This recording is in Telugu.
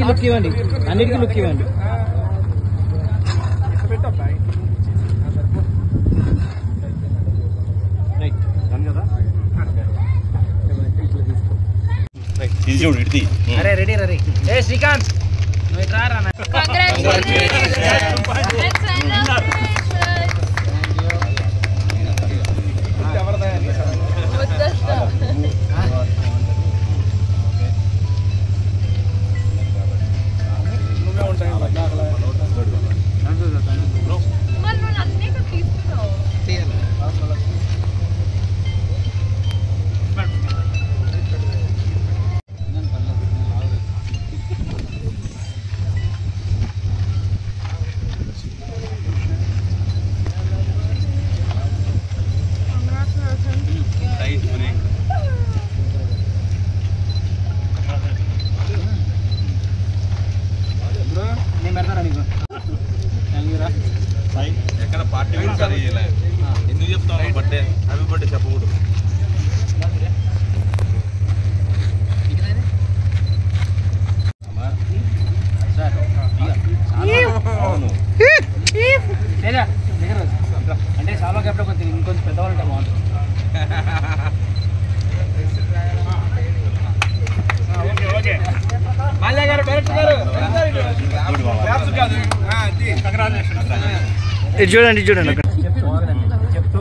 లుక్ ఇవ్వండి అన్నిటికీ లుక్ ఇవ్వండి రైట్ ఇది చూడు ఇడిది అరే రెడీ రెడీ ఏ శ్రీకాంత్ నువ్వు ఇట్రా రా నా. నేను పెడతారా నీకు థ్యాంక్ యూ రా ఎక్కడ పార్టీ గురించి అది చేయలే. ఎందుకు చెప్తావు బర్త్డే హ్యాపీ బర్త్డే చెప్పకూడదు అవును లేదా దగ్గర రా. అంటే చాలా ఎప్పుడో కొంచెం ఇంకొంచెం పెద్దవాళ్ళు ఉంటే బాగుంటుంది మల్లె గారు డైరెక్టర్ గారు గుడ్ బాబా. ఇది చూడండి ఇది చూడండి అక్కడ చెప్తూ